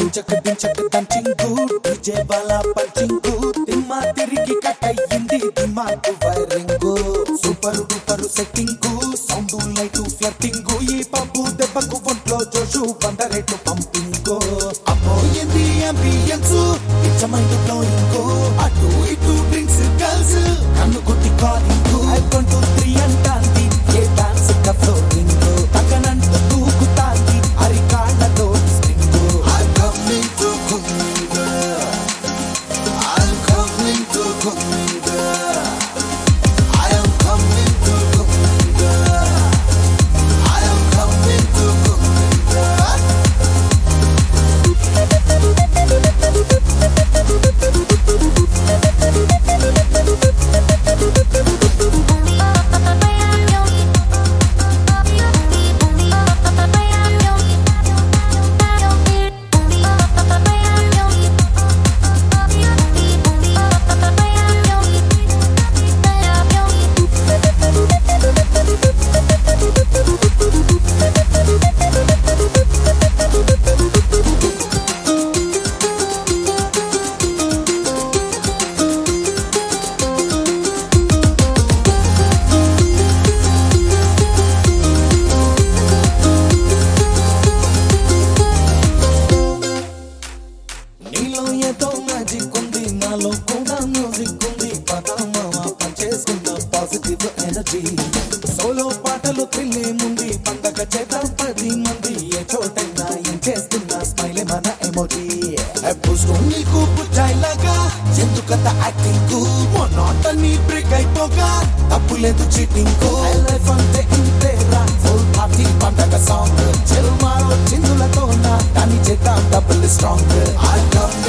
డించక డించక దంచింగు DJ వాళ్ళ పంచింగు తిమ్మా తిరిగి cut అయ్యింది దిమాకు wiring super duper setting sound light flirting ఈ పప్పు దెబ్బకు ఒంట్లో జోషు బందరెట్టు పంపింగు అపోయింది అంబియన్స్ ఇచ్చమైంది బ్లోయింగ్ అటు ఇటు డ్రింక్స్ గర్ల్స్ కన్ను కొట్టి calling I one two three అంటాంది ఏ డాన్స్ ఫ్లోరింగ్ తగ్గనంటూ దూకుతాంది అరికాళ్ళతో spring I'm coming to Kumida I'm coming to Kumida I am coming to Kumida I am coming to Kumida నీలో ఏదో మ్యాజిక్ ఉంది నాలో కూడా మ్యూజిక్ ఉంది పదమామ పనిచేస్తున్న పాజిటివ్ ఎనర్జీ సోలో పాటలు థ్రిల్లేముంది పండగ చేద్దాం పది మంది ఏ చోటైనా ఏం చేస్తున్న స్మైలే మన ఎమోజీ పూసుకో నీకు పుచ్చాయిలాగా ఎందుకంత యాక్టింగ్ మొన్నోటని బ్రేక్ అయిపోగా తప్పు లేదు చీటింగ్ లైఫ్ అంతే ఇంతేరా ఫుల్ పార్టీ పండగ సాంగ్ చెల్ మారో చిందులతో నా దాన్ని చేద్దాం డబుల్ స్ట్రాంగ్ I come